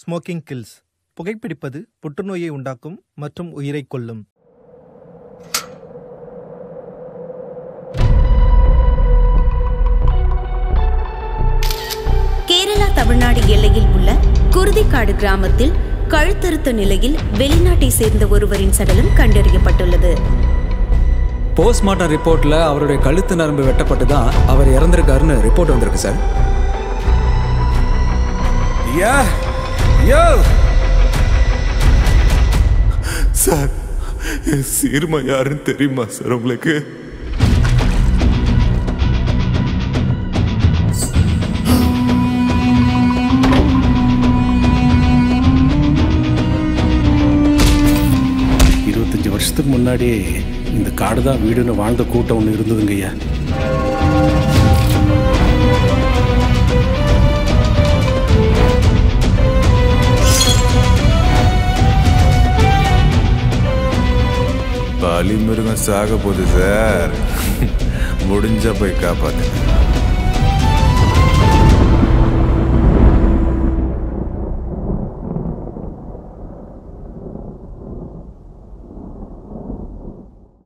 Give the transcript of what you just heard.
smoking kills புகைப்பிடிப்பது புற்றுநோயை உண்டாக்கும் மற்றும் உயிரை கொல்லும் கேரளா தமிழ்நாடு எல்லையில் உள்ள குருதிக்காடு கிராமத்தில் கழுத்தறுத்த நிலையில் வெளிநாட்டை சேர்ந்த ஒருவரின் சடலம் கண்டறியப்பட்டுள்ளது போஸ்ட்மார்ட்டம் ரிப்போர்ட்ல அவருடைய கழுத்து நரம்பு வெட்டப்பட்டு தான் அவர் இறந்திருக்காருன்னு ரிப்போர்ட் வந்திருக்கு சார் யா யோ சார் என் சீர்மா யாருன்னு தெரியுமா சார் உங்களுக்கு இருபத்தஞ்சி வருஷத்துக்கு முன்னாடி இந்த காடு தான் வீடுன்னு வாழ்ந்த கூட்டம் ஒன்று இருந்ததுங்க ஐயா பலி மிருகம் சாக போகுது சார் முடிஞ்சா போய் காப்பாத்துங்க